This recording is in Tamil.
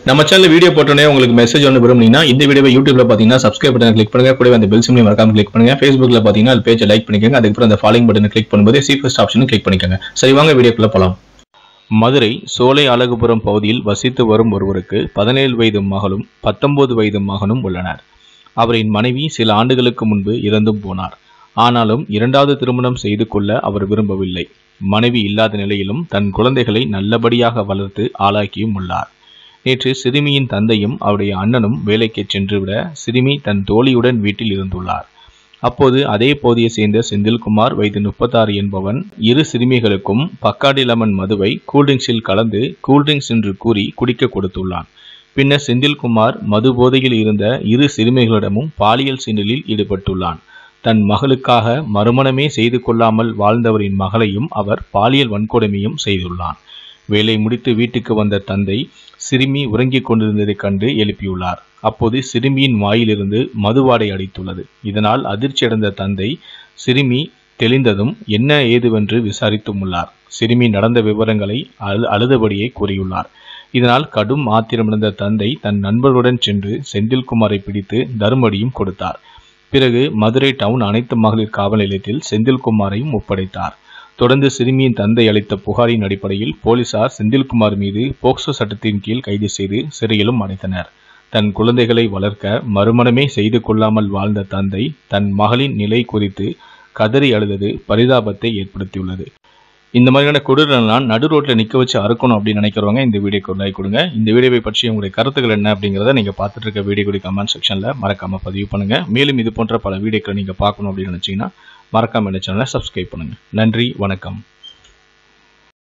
நம்ம சேனல் வீடியோ போட்டோன்னே உங்களுக்கு மெசேஜ் ஒன்று விரும்புனீங்கன்னா இந்த வீடியோவை யூடியூப்ல பார்த்தீங்கன்னா சப்ஸ்கிரைப் பட்டன் கிளிக் பண்ணுங்க கூடவே அந்த பெல் சிம்லையும் மறக்காம கிளிக் பண்ணுங்க ஃபேஸ்புக்ல பார்த்தீங்கன்னா அது பேஜை லைக் பண்ணிக்கோங்க அதுக்கப்புறம் அந்த ஃபாலோயிங் பட்டனை கிளிக் பண்ணும்போது சி ஃபர்ஸ்ட் ஆப்ஷனும் கிளிக் பண்ணிக்கோங்க சரி வாங்க வீடியோக்குள்ள போலாம் மதுரை சோலை அழகுபுரம் பகுதியில் வசித்து வரும் ஒருவருக்கு பதினேழு வயது மகளும் பத்தொன்பது வயது மகனும் உள்ளனர் அவரின் மனைவி சில ஆண்டுகளுக்கு முன்பு இறந்தும் போனார் ஆனாலும் இரண்டாவது திருமணம் செய்து கொள்ள அவர் விரும்பவில்லை மனைவி இல்லாத நிலையிலும் தன் குழந்தைகளை நல்லபடியாக வளர்த்து ஆளாக்கியும் உள்ளார் நேற்று சிறுமியின் தந்தையும் அவருடைய அண்ணனும் வேலைக்கு சென்றுவிட சிறுமி தன் தோழியுடன் வீட்டில் இருந்துள்ளார் அப்போது அதே பகுதியை சேர்ந்த செந்தில்குமார் வயது முப்பத்தாறு என்பவன் இரு சிறுமிகளுக்கும் பக்காடி லெமன் மதுவை கூல்ட்ரிங்க்ஸில் கலந்து கூல்ட்ரிங்க்ஸ் என்று கூறி குடிக்க கொடுத்துள்ளான் பின்னர் செந்தில்குமார் மது போதையில் இருந்த இரு சிறுமிகளிடமும் பாலியல் சீண்டலில் ஈடுபட்டுள்ளான் தன் மகளுக்காக மறுமணமே செய்து கொள்ளாமல் வாழ்ந்தவரின் மகளையும் அவர் பாலியல் வன்கொடுமையும் செய்துள்ளான் வேலை முடித்து வீட்டுக்கு வந்த தந்தை சிறுமி உறங்கிக் கொண்டிருந்ததைக் கண்டு எழுப்பியுள்ளார் அப்போது சிறுமியின் வாயிலிருந்து மதுவாடை அடித்துள்ளது இதனால் அதிர்ச்சியடைந்த தந்தை சிறுமி தெளிந்ததும் என்ன ஏதுவென்று விசாரித்தும் உள்ளார் சிறுமி நடந்த விவரங்களை அழு அழுதபடியே கூறியுள்ளார் இதனால் கடும் ஆத்திரமடைந்த தந்தை தன் நண்பர்களுடன் சென்று செந்தில்குமாரை பிடித்து தருமடியும் கொடுத்தார் பிறகு மதுரை டவுன் அனைத்து மகளிர் காவல் நிலையத்தில் செந்தில்குமாரையும் ஒப்படைத்தார் தொடர்ந்து சிறுமியின் தந்தை அளித்த புகாரின் அடிப்படையில் போலீசார் செந்தில்குமார் மீது போக்சோ சட்டத்தின் கீழ் கைது செய்து சிறையிலும் அடைத்தனர் தன் குழந்தைகளை வளர்க்க மறுமணமே செய்து கொள்ளாமல் வாழ்ந்த தந்தை தன் மகளின் நிலை குறித்து கதறி அழுதது பரிதாபத்தை ஏற்படுத்தியுள்ளது இந்த மாதிரியான கொடூரெல்லாம் நடு ரோட்டில் நிற்க வச்சு அறுக்கணும் அப்படின்னு நினைக்கிறவங்க இந்த வீடியோக்கு ஒரு லைக் கொடுங்க இந்த வீடியோவை பற்றி உங்களுடைய கருத்துக்கள் என்ன அப்படிங்கிறத நீங்கள் பார்த்துட்டு இருக்க வீடியோ கமெண்ட் செக்ஷனில் மறக்காமல் பதிவு பண்ணுங்கள் மேலும் இது போன்ற பல வீடியோக்களை நீங்கள் பார்க்கணும் அப்படின்னு நினச்சிங்கன்னா மறக்காமல் இந்த சேனலை சப்ஸ்கிரைப் பண்ணுங்கள் நன்றி வணக்கம்